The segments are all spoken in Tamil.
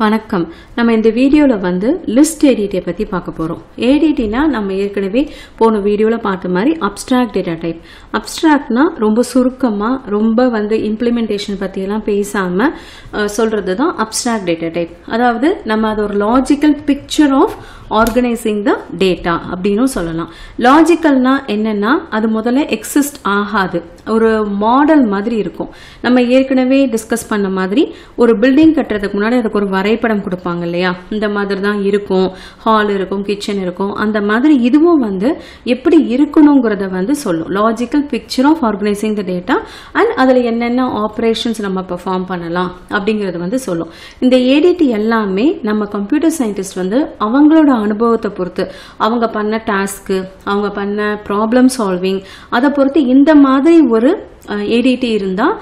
வணக்கம் நம்ம இந்த வீடியோவில் வந்து லிஸ்ட் ஏடிடியை பற்றி பார்க்க போகிறோம் ஏடிடினா நம்ம ஏற்கனவே போன வீடியோவில் பார்த்த மாதிரி அப்ஸ்ட்ராக்ட் டேட்டா டைப் அப்ஸ்ட்ராக்ட்னா ரொம்ப சுருக்கமாக ரொம்ப வந்து இம்ப்ளிமெண்டேஷன் பற்றியெல்லாம் பேசாமல் சொல்கிறது தான் அப்ஸ்ட்ராக்ட் டேட்டா டைப் அதாவது நம்ம அது ஒரு logical picture of organising the data அப்படின்னும் சொல்லலாம் லாஜிக்கல்னா என்னன்னா அது முதல்ல எக்ஸிஸ்ட் ஆகாது ஒரு மாடல் மாதிரி இருக்கும் நம்ம ஏற்கனவே டிஸ்கஸ் பண்ண மாதிரி ஒரு பில்டிங் கட்டுறதுக்கு முன்னாடி அதுக்கு ஒரு வரைபடம் கொடுப்பாங்க இல்லையா இந்த மாதிரி தான் இருக்கும் ஹால் இருக்கும் கிச்சன் இருக்கும் அந்த மாதிரி இதுவும் வந்து எப்படி இருக்கணுங்கிறத வந்து சொல்லும் logical picture of organising the data and அதில் என்னென்ன ஆப்ரேஷன்ஸ் நம்ம பெர்ஃபார்ம் பண்ணலாம் அப்படிங்கிறது வந்து சொல்லும் இந்த ஏடிடி எல்லாமே நம்ம கம்ப்யூட்டர் சயின்டிஸ்ட் வந்து அவங்களோட அனுபவத்தை பொறுத்து அவங்க பண்ண டாஸ்க்கு அவங்க பண்ண ப்ராப்ளம் சால்விங் அதை பொறுத்து இந்த மாதிரி ஒரு ஏடிடி இருந்தால்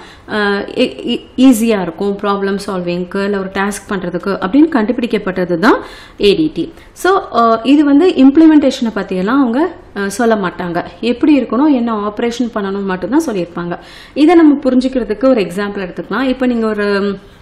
ஈஸியாக இருக்கும் ப்ராப்ளம் சால்விங்க்கு இல்லை ஒரு டாஸ்க் பண்ணுறதுக்கு அப்படின்னு கண்டுபிடிக்கப்பட்டது தான் ஏடிடி ஸோ இது வந்து இம்ப்ளிமெண்டேஷனை பற்றியெல்லாம் அவங்க அஹ், சொல்ல மாட்டாங்க எப்படி இருக்கணும் என்ன ஆப்ரேஷன் பண்ணணும் மட்டும்தான் சொல்லியிருப்பாங்க இதை நம்ம புரிஞ்சுக்கிறதுக்கு ஒரு எக்ஸாம்பிள் எடுத்துக்கலாம் இப்போ நீங்கள் ஒரு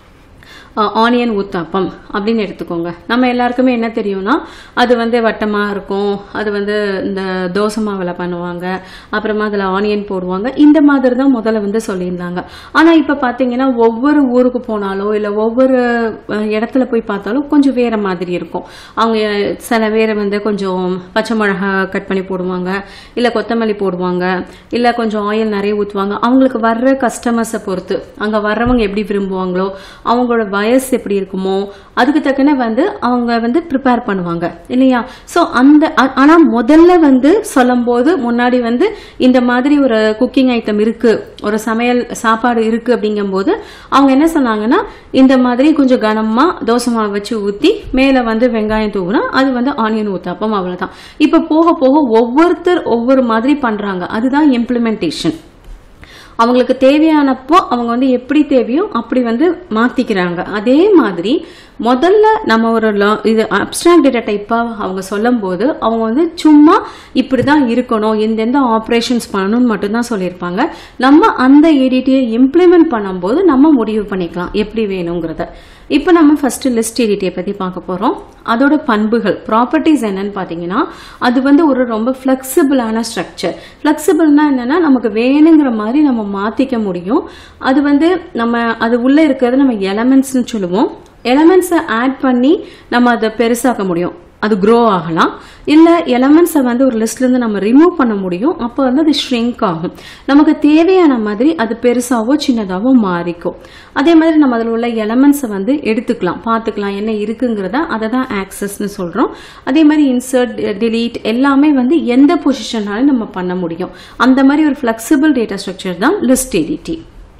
ஆனியன் ஊத்தாப்பம் அப்படின்னு எடுத்துக்கோங்க நம்ம எல்லாருக்குமே என்ன தெரியும்னா அது வந்து வட்டமாக இருக்கும் அது வந்து இந்த தோசை மாவில் பண்ணுவாங்க அப்புறமா அதில் ஆனியன் போடுவாங்க இந்த மாதிரி தான் முதல்ல வந்து சொல்லியிருந்தாங்க ஆனால் இப்போ பார்த்தீங்கன்னா ஒவ்வொரு ஊருக்கு போனாலோ இல்லை ஒவ்வொரு அஹ், இடத்துல போய் பார்த்தாலும் கொஞ்சம் வேற மாதிரி இருக்கும் அவங்க சில பேர் வந்து கொஞ்சம் பச்சை மிளகா கட் பண்ணி போடுவாங்க இல்லை கொத்தமல்லி போடுவாங்க இல்லை கொஞ்சம் ஆயில் நிறைய ஊற்றுவாங்க அவங்களுக்கு வர்ற கஸ்டமர்ஸை பொறுத்து அங்கே வர்றவங்க எப்படி விரும்புவாங்களோ அவங்களோட வயசு எப்படி இருக்குமோ அதுக்கு தக்கன வந்து அவங்க வந்து ப்ரிப்பேர் பண்ணுவாங்க இல்லையா ஸோ அந்த ஆ- ஆனா முதல்ல வந்து சொல்லும்போது முன்னாடி வந்து இந்த மாதிரி ஒரு குக்கிங் ஐட்டம் இருக்கு ஒரு சமையல் சாப்பாடு இருக்கு அப்படிங்கும்போது அவங்க என்ன சொன்னாங்கன்னா இந்த மாதிரி கொஞ்சம் கனமா தோசை மாவு வச்சு ஊத்தி மேல வந்து வெங்காயம் தூவுனா அது வந்து ஆனியன் ஊத்தாப்பம் அவ்வளவுதான் இப்ப போக போக ஒவ்வொருத்தர் ஒவ்வொரு மாதிரி பண்றாங்க அதுதான் இம்ப்ளிமெண்டேஷன் அவங்களுக்கு தேவையானப்போ அவங்க வந்து எப்படி தேவையோ அப்படி வந்து மாத்திக்கிறாங்க அதே மாதிரி முதல்ல நம்ம ஒரு la- இது அப்டிராக்ட் டேட்டா டைப்பாக அவங்க சொல்லும்போது அவங்க வந்து சும்மா இப்படி தான் இருக்கணும் எந்தெந்த ஆப்ரேஷன்ஸ் பண்ணணும்னு மட்டும்தான் சொல்லியிருப்பாங்க நம்ம அந்த ஏடிடியை இம்ப்ளிமெண்ட் பண்ணும்போது நம்ம முடிவு பண்ணிக்கலாம் எப்படி வேணுங்கிறத இப்போ நம்ம ஃபர்ஸ்ட் லிஸ்ட் ஏடிடியை பற்றி பார்க்க போகிறோம் அதோட பண்புகள் ப்ராப்பர்ட்டிஸ் என்னன்னு பார்த்தீங்கன்னா அது வந்து ஒரு ரொம்ப ஃப்ளெக்சிபிளான ஸ்ட்ரக்சர் ஃப்ளெக்சிபிள்னா என்னன்னா நமக்கு வேணுங்கிற மாதிரி நம்ம மாற்றிக்க முடியும் அது வந்து நம்ம அது உள்ளே இருக்கிறது நம்ம எலமெண்ட்ஸ்னு சொல்லுவோம் எலமெண்ட்ஸை ஆட் பண்ணி நம்ம அதை பெருசாக்க முடியும் அது க்ரோ ஆகலாம் இல்லை எலமெண்ட்ஸை வந்து ஒரு லிஸ்ட்லேருந்து நம்ம ரிமூவ் பண்ண முடியும் அப்போ வந்து அது ஷ்ரிங்க் ஆகும் நமக்கு தேவையான மாதிரி அது பெருசாவோ சின்னதாவோ மாறிக்கும் அதே மாதிரி நம்ம அதில் உள்ள எலமெண்ட்ஸை வந்து எடுத்துக்கலாம் பார்த்துக்கலாம் என்ன இருக்குங்கிறத அதை தான் ஆக்சஸ்னு சொல்கிறோம் அதே மாதிரி இன்சர்ட் delete எல்லாமே வந்து எந்த பொசிஷனாலும் நம்ம பண்ண முடியும் அந்த மாதிரி ஒரு ஃப்ளெக்சிபிள் டேட்டா ஸ்ட்ரக்சர் தான் லிஸ்ட் எடிட்டி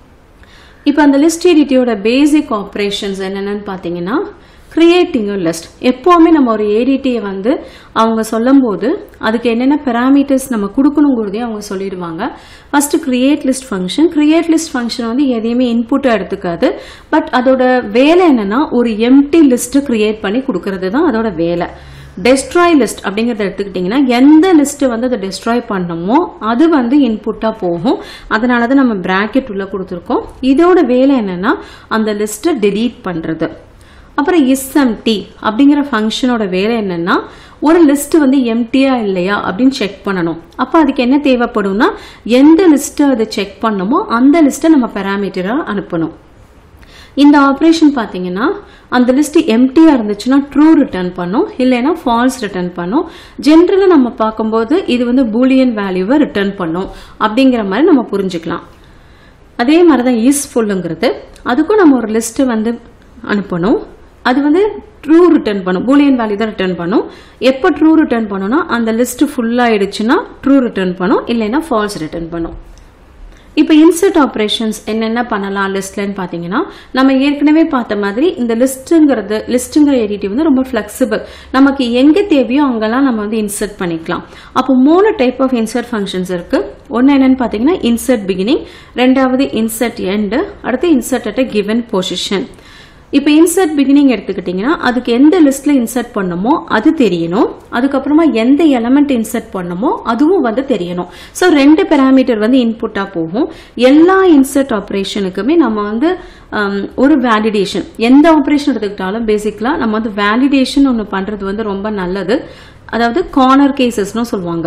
இப்போ அந்த லிஸ்ட் எடிட்டியோட பேசிக் ஆப்ரேஷன்ஸ் என்னென்னு பார்த்தீங்கன்னா கிரியேட்டிங் லிஸ்ட் எப்போவுமே நம்ம ஒரு ஏடிடியை வந்து அவங்க சொல்லும்போது அதுக்கு என்னென்ன பெராமீட்டர்ஸ் நம்ம கொடுக்கணுங்கிறதையும் அவங்க சொல்லிடுவாங்க first create list function create list function வந்து எதையுமே இன்புட்டாக எடுத்துக்காது பட் அதோட வேலை என்னன்னா ஒரு எம்டி லிஸ்ட் கிரியேட் பண்ணி கொடுக்கறது தான் அதோட வேலை டெஸ்ட்ராய் லிஸ்ட் அப்படிங்கறத எடுத்துக்கிட்டிங்கன்னா எந்த லிஸ்ட் வந்து அதை டெஸ்ட்ராய் பண்ணணுமோ அது வந்து இன்புட்டாக போகும் அதனால தான் நம்ம பிராக்கெட் உள்ள கொடுத்துருக்கோம் இதோட வேலை என்னன்னா அந்த லிஸ்ட்டை delete பண்ணுறது அப்புறம் isempty அப்படிங்கிற ஃபங்க்ஷனோட வேலை என்னன்னா ஒரு லிஸ்ட் வந்து எம்டியா இல்லையா அப்படின்னு செக் பண்ணணும் அப்போ அதுக்கு என்ன தேவைப்படும்னா எந்த லிஸ்ட்டை அது செக் பண்ணணுமோ அந்த லிஸ்ட்டை நம்ம பெராமீட்டராக அனுப்பணும் இந்த ஆப்ரேஷன் பார்த்தீங்கன்னா அந்த லிஸ்ட் எம்டியாக இருந்துச்சுன்னா ட்ரூ ரிட்டர்ன் பண்ணும் இல்லைன்னா ஃபால்ஸ் ரிட்டர்ன் பண்ணும் ஜென்ரலாக நம்ம பார்க்கும்போது இது வந்து பூலியன் வேல்யூவை ரிட்டர்ன் பண்ணும் அப்படிங்கிற மாதிரி நம்ம புரிஞ்சுக்கலாம் அதே மாதிரி தான் யூஸ்ஃபுல்லுங்கிறது அதுக்கும் நம்ம ஒரு லிஸ்ட்டை வந்து அனுப்பணும் அது வந்து ட்ரூ ரிட்டர்ன் பண்ணும் பூலியன் வேல்யூ தான் ரிட்டர்ன் பண்ணும் எப்போ ட்ரூ ரிட்டர்ன் பண்ணும்னா அந்த லிஸ்ட் ஃபுல்லாகிடுச்சுன்னா ட்ரூ ரிட்டர்ன் பண்ணும் இல்லைன்னா ஃபால்ஸ் ரிட்டர்ன் பண்ணும் இப்போ இன்சர்ட் ஆப்ரேஷன்ஸ் என்னென்ன பண்ணலாம் லிஸ்ட்லன்னு பார்த்தீங்கன்னா நம்ம ஏற்கனவே பார்த்த மாதிரி இந்த லிஸ்ட்டுங்கிறது லிஸ்ட்டுங்கிற எடிட்டி வந்து ரொம்ப ஃப்ளெக்சிபிள் நமக்கு எங்கே தேவையோ அங்கெல்லாம் நம்ம வந்து இன்சர்ட் பண்ணிக்கலாம் அப்போ மூணு டைப் ஆஃப் இன்சர்ட் ஃபங்க்ஷன்ஸ் இருக்கு ஒன்று என்னன்னு பார்த்தீங்கன்னா இன்சர்ட் பிகினிங் ரெண்டாவது இன்சர்ட் எண்டு அடுத்து insert at a given position இப்போ இன்சர்ட் பிகினிங் எடுத்துக்கிட்டிங்கன்னா அதுக்கு எந்த லிஸ்ட்ல இன்சர்ட் பண்ணமோ அது தெரியணும் அதுக்கப்புறமா எந்த எலமெண்ட் இன்சர்ட் பண்ணமோ அதுவும் வந்து தெரியணும் ஸோ ரெண்டு பேராமீட்டர் வந்து இன்புட்டாக போகும் எல்லா இன்சர்ட் ஆப்ரேஷனுக்குமே நம்ம வந்து ஹம், ஒரு வேலிடேஷன் எந்த ஆப்ரேஷன் எடுத்துக்கிட்டாலும் பேசிக்கலாக நம்ம வந்து வேலிடேஷன் ஒன்று பண்ணுறது வந்து ரொம்ப நல்லது அதாவது கார்னர் கேசஸ்னு சொல்லுவாங்க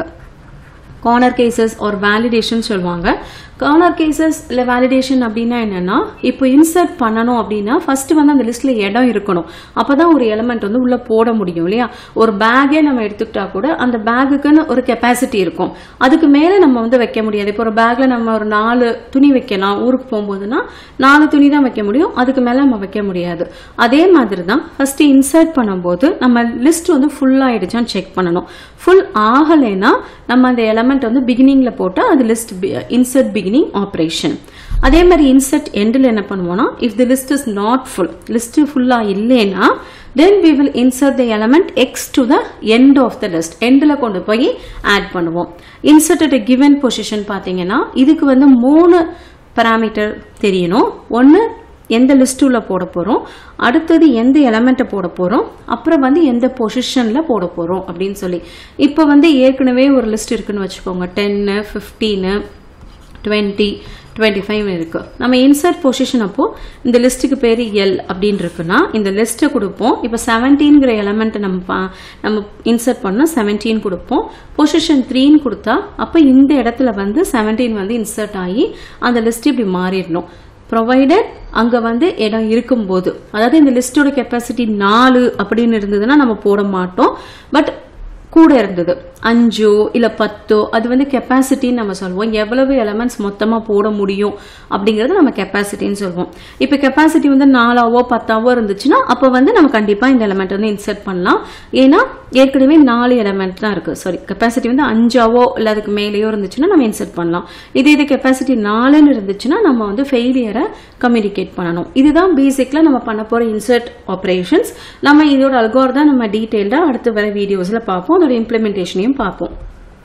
கார்னர் கேசஸ் ஒரு வேலிடேஷன் சொல்லுவாங்க கார்னர் கேசஸ் இல்லை வேலிடேஷன் அப்படின்னா என்னன்னா இப்போ இன்சர்ட் பண்ணணும் அப்படின்னா ஃபர்ஸ்ட் வந்து அந்த லிஸ்ட்ல இடம் இருக்கணும் அப்பதான் ஒரு எலமெண்ட் வந்து உள்ள போட முடியும் இல்லையா ஒரு பேக்கே நம்ம எடுத்துக்கிட்டா கூட அந்த பேக்குக்குன்னு ஒரு கெப்பாசிட்டி இருக்கும் அதுக்கு மேல நம்ம வந்து வைக்க முடியாது இப்போ ஒரு பேக்ல நம்ம ஒரு நாலு துணி வைக்கலாம் ஊருக்கு போகும்போதுன்னா நாலு துணி தான் வைக்க முடியும் அதுக்கு மேல நம்ம வைக்க முடியாது அதே மாதிரி தான் ஃபர்ஸ்ட் இன்சர்ட் பண்ணும்போது நம்ம லிஸ்ட் வந்து ஃபுல் ஆயிடுச்சான்னு செக் பண்ணணும் ஃபுல் ஆகலைன்னா நம்ம அந்த எலமெண்ட் வந்து பிகினிங்ல போட்டால் அது லிஸ்ட் இன்சர்ட் பிகினிங் ஆப்ரேஷன் அதே மாதிரி இன்சர்ட் எண்டில் என்ன பண்ணுவோம்னா if the list is not full list ஃபுல்லாக இல்லைன்னா then we will insert the element X to the end of the list எண்டில் கொண்டு போய் ஆட் பண்ணுவோம் இன்சர்ட் அட் கிவன் பொசிஷன் பார்த்தீங்கன்னா இதுக்கு வந்து மூணு பராமீட்டர் தெரியணும் ஒன்று எந்த லிஸ்ட் உள்ள போட போறோம் அடுத்தது எந்த எலமெண்ட்டை போட போறோம் அப்புறம் வந்து எந்த பொசிஷன்ல போட போறோம் அப்படின்னு சொல்லி இப்போ வந்து ஏற்கனவே ஒரு லிஸ்ட் இருக்குன்னு வச்சுக்கோங்க டென்னு ஃபிஃப்டீனு டுவெண்ட்டி டுவெண்ட்டி ஃபைவ் இருக்கு நம்ம இன்சர்ட் பொசிஷன் அப்போ இந்த லிஸ்ட்டுக்கு பேர் எல் அப்படின்னு இருக்குன்னா இந்த லிஸ்ட்டை கொடுப்போம் இப்போ செவன்டீன்கிற எலமெண்ட்டை நம்ம பா- நம்ம இன்சர்ட் பண்ணால் செவன்டீன் கொடுப்போம் பொசிஷன் த்ரீன்னு கொடுத்தா அப்போ இந்த இடத்துல வந்து செவன்டீன் வந்து இன்சர்ட் ஆகி அந்த லிஸ்ட் இப்படி மாறிடணும் ப்ரொவைடட் அங்கே வந்து இடம் இருக்கும்போது அதாவது இந்த லிஸ்டோட கெப்பாசிட்டி நாலு அப்படின்னு இருந்ததுன்னா நம்ம போட மாட்டோம் பட் கூட இருந்தது அஞ்சோ இல்லை பத்தோ அது வந்து கெப்பாசிட்டின்னு நம்ம சொல்லுவோம் எவ்வளவு எலமெண்ட்ஸ் மொத்தமாக போட முடியும் அப்படிங்கிறது நம்ம கெப்பாசிட்டின்னு சொல்லுவோம் இப்போ கெப்பாசிட்டி வந்து நாலாவோ பத்தாவோ இருந்துச்சுன்னா அப்போ வந்து நம்ம கண்டிப்பாக இந்த எலமெண்ட் வந்து இன்சர்ட் பண்ணலாம் ஏன்னா ஏற்கனவே நாலு எலமெண்ட் தான் இருக்குது சாரி கெப்பாசிட்டி வந்து அஞ்சாவோ இல்லை அதுக்கு மேலேயோ இருந்துச்சுன்னா நம்ம இன்சர்ட் பண்ணலாம் இதே இது கெப்பாசிட்டி நாலுன்னு இருந்துச்சுன்னா நம்ம வந்து ஃபெயிலியரை கம்யூனிகேட் பண்ணணும் இதுதான் பேசிக்கில் நம்ம பண்ண போகிற இன்சர்ட் ஆப்ரேஷன்ஸ் நம்ம இதோட அல்கோர் தான் நம்ம டீட்டெயில்டாக அடுத்து வர வீடியோஸில் பார்ப்போம் அதோட இம்ப்ளிமெண்டேஷனையும் பார்ப்போம்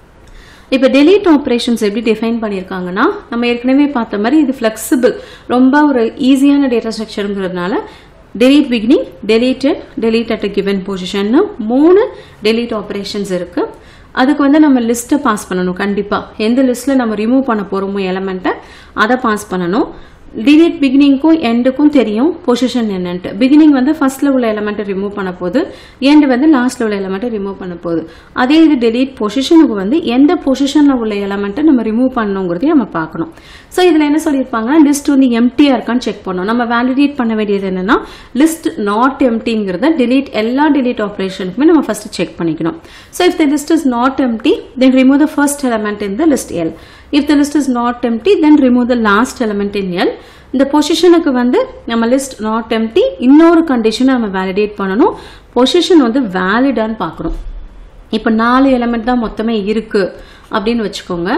இப்போ delete ஆப்ரேஷன்ஸ் எப்படி டிஃபைன் பண்ணியிருக்காங்கன்னா நம்ம ஏற்கனவே பார்த்த மாதிரி இது ஃப்ளெக்சிபிள் ரொம்ப ஒரு ஈஸியான டேட்டா ஸ்ட்ரக்சருங்கிறதுனால delete beginning deleted delete at a given position மூணு delete ஆப்ரேஷன்ஸ் இருக்கு அதுக்கு வந்து நம்ம லிஸ்ட்டை பாஸ் பண்ணணும் கண்டிப்பாக எந்த லிஸ்ட்டில் நம்ம ரிமூவ் பண்ண போகிறோமோ எலமெண்ட்டை அதை பாஸ் பண்ணணும் delete பிகினிங்க்கும் எண்டுக்கும் தெரியும் பொசிஷன் என்னன்ட்டு பிகினிங் வந்து ஃபர்ஸ்ட்ல உள்ள எலமெண்ட்டை ரிமூவ் பண்ண போகுது எண்ட் வந்து லாஸ்ட்ல உள்ள எலமெண்ட்டை ரிமூவ் பண்ண போகுது அதே இது delete பொசிஷனுக்கு வந்து எந்த பொசிஷன்ல உள்ள எலமெண்ட்டை நம்ம ரிமூவ் பண்ணணுங்கிறதையும் நம்ம பார்க்கணும் ஸோ இதில் என்ன சொல்லியிருப்பாங்கன்னா லிஸ்ட் வந்து எம்டியா இருக்கான்னு செக் பண்ணணும் நம்ம வேலிடேட் பண்ண வேண்டியது என்னன்னா லிஸ்ட் நாட் எம்டிங்கிறத delete எல்லா delete ஆப்ரேஷனுக்குமே நம்ம ஃபர்ஸ்ட் செக் பண்ணிக்கணும் so if the list is not empty then remove the first element in the list L if the list is not empty then remove the last element in L இந்த பொசிஷனுக்கு வந்து நம்ம லிஸ்ட் நாட் எம்டி இன்னொரு கண்டிஷனை நம்ம வேலிடேட் பண்ணணும் பொசிஷன் வந்து வேலிடான்னு பார்க்கணும் இப்போ நாலு எலமெண்ட் தான் மொத்தமே இருக்கு அப்படின்னு வச்சுக்கோங்க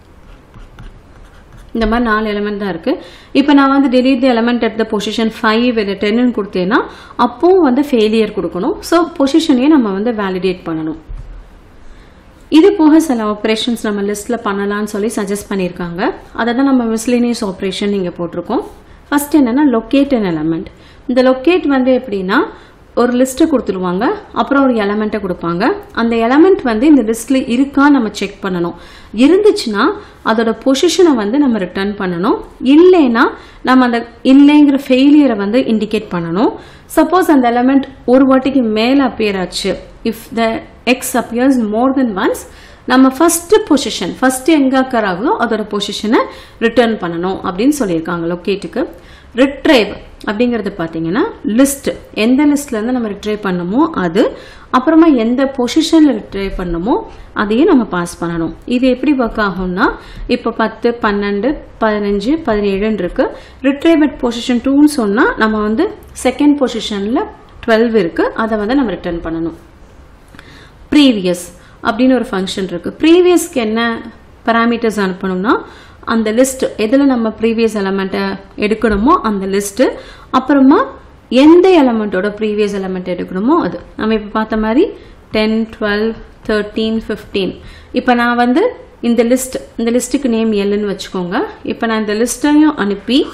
இந்த மாதிரி நாலு எலமெண்ட் தான் இருக்கு இப்போ நான் வந்து delete the element at the position five இல்லை டென்னு கொடுத்தேன்னா அப்பவும் வந்து ஃபெயிலியர் கொடுக்கணும் ஸோ பொசிஷனையும் நம்ம வந்து வேலிடேட் பண்ணணும் இது போக சில ஆப்ரேஷன்ஸ் நம்ம லிஸ்ட்ல பண்ணலாம்னு சொல்லி சஜஸ்ட் பண்ணியிருக்காங்க அதை தான் நம்ம மிஸ்லினியஸ் ஆப்ரேஷன் இங்கே போட்டிருக்கோம் ஃபர்ஸ்ட் என்னன்னா லொக்கேட் an எலமெண்ட் இந்த லொக்கேட் வந்து எப்படின்னா ஒரு லிஸ்ட்டை கொடுத்துருவாங்க அப்புறம் ஒரு எலமெண்ட்டை கொடுப்பாங்க அந்த எலமெண்ட் வந்து இந்த லிஸ்ட்ல இருக்கா நம்ம செக் பண்ணணும் இருந்துச்சுன்னா அதோட பொசிஷனை வந்து நம்ம ரிட்டர்ன் பண்ணணும் இல்லைன்னா நம்ம அந்த இல்லைங்கிற ஃபெயிலியரை வந்து இண்டிகேட் பண்ணணும் சப்போஸ் அந்த எலமெண்ட் ஒரு வாட்டிக்கு மேலே அப்பியர் ஆச்சு if the X appears more then once நம்ம ஃபர்ஸ்ட் பொசிஷன் ஃபர்ஸ்ட் எங்க அக்கர் ஆகுதோ அதோட பொசிஷனை ரிட்டர்ன் பண்ணணும் அப்படின்னு சொல்லியிருக்காங்க லொக்கேட்டுக்கு ரிட்ரைவ் அப்படிங்கிறது பார்த்தீங்கன்னா லிஸ்ட் எந்த லிஸ்ட்ல இருந்து நம்ம ரிட்ரைவ் பண்ணமோ அது அப்புறமா எந்த பொசிஷன்ல ரிட்ரைவ் பண்ணமோ அதையும் நம்ம பாஸ் பண்ணணும் இது எப்படி ஒர்க் ஆகும்னா இப்போ பத்து பன்னெண்டு பதினஞ்சு பதினேழுன்னு இருக்கு ரிட்ரைவ் அட் பொசிஷன் டூன்னு சொன்னா நம்ம வந்து செகண்ட் பொசிஷன்ல டுவெல் இருக்கு அதை வந்து நம்ம ரிட்டர்ன் பண்ணணும் ப்ரீவியஸ் அப்படின்னு ஒரு ஃபங்க்ஷன் இருக்கு ப்ரீவியஸ்க்கு என்ன பராமீட்டர்ஸ் அனுப்பணும்னா அந்த லிஸ்ட் எதில் நம்ம ப்ரீவியஸ் எலமெண்ட்டை எடுக்கணுமோ அந்த லிஸ்ட் அப்புறமா எந்த எலமெண்ட்டோட ப்ரீவியஸ் எலமெண்ட் எடுக்கணுமோ அது நம்ம இப்போ பார்த்த மாதிரி டென் டுவெல் தேர்ட்டீன் ஃபிஃப்டீன் இப்போ நான் வந்து இந்த லிஸ்ட் இந்த லிஸ்ட்டுக்கு நேம் எல்லுன்னு வச்சுக்கோங்க இப்போ நான் இந்த லிஸ்ட்டையும் அனுப்பி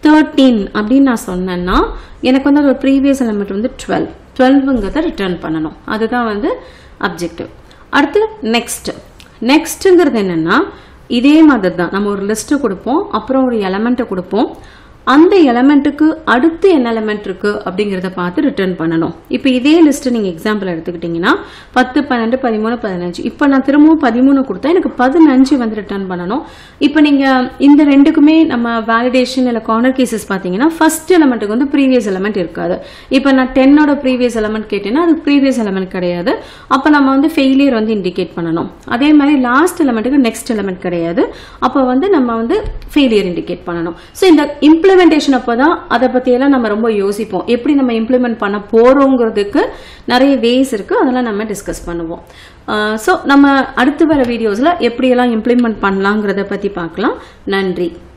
தேர்ட்டீன் அப்படின்னு நான் சொன்னேன்னா எனக்கு வந்து ஒரு ப்ரீவியஸ் எலமெண்ட் வந்து டுவெல் டுவெல்வுங்கிறத ரிட்டர்ன் பண்ணணும் அதுதான் வந்து அப்ஜெக்டிவ் அடுத்து நெக்ஸ்ட் நெக்ஸ்ட்டுங்கிறது என்னன்னா இதே மாதிரி தான் நம்ம ஒரு லிஸ்ட்டு கொடுப்போம் அப்புறம் ஒரு எலமெண்ட்டை கொடுப்போம் அந்த எலமெண்ட்டுக்கு அடுத்து என்ன எலமெண்ட் இருக்கு அப்படிங்கிறத பார்த்து ரிட்டர்ன் பண்ணணும் இப்போ இதே லிஸ்ட் நீங்க எக்ஸாம்பிள் எடுத்துக்கிட்டீங்கன்னா பத்து பன்னெண்டு பதிமூணு பதினஞ்சு இப்போ நான் திரும்பவும் பதிமூணு கொடுத்தா எனக்கு பதினஞ்சு வந்து ரிட்டர்ன் பண்ணணும் இப்போ நீங்க இந்த ரெண்டுக்குமே நம்ம வேலிடேஷன் இல்லை கார்னர் கேசஸ் பார்த்தீங்கன்னா ஃபர்ஸ்ட் எலமெண்ட்டுக்கு வந்து ப்ரீவியஸ் எலமெண்ட் இருக்காது இப்போ நான் டென்னோட ப்ரீவியஸ் எலமெண்ட் கேட்டேன்னா அது ப்ரீவியஸ் எலமெண்ட் கிடையாது அப்போ நம்ம வந்து ஃபெயிலியர் வந்து இண்டிகேட் பண்ணணும் அதே மாதிரி லாஸ்ட் எலமெண்ட்டுக்கு நெக்ஸ்ட் எலமெண்ட் கிடையாது அப்போ வந்து நம்ம வந்து ஃபெயிலியர் இண்டிகேட் பண்ணணும் ஸோ இந்த இம்ப்ளிமெண்டேஷன் அப்போ தான் அதை பற்றியெல்லாம் நம்ம ரொம்ப யோசிப்போம் எப்படி நம்ம இம்ப்ளிமெண்ட் பண்ண போகிறோங்கிறதுக்கு நிறைய வேஸ் இருக்குது அதெல்லாம் நம்ம டிஸ்கஸ் பண்ணுவோம் ஸோ நம்ம அடுத்து வர வீடியோஸில் எப்படியெல்லாம் இம்ப்ளிமெண்ட் பண்ணலாங்கிறத பற்றி பார்க்கலாம் நன்றி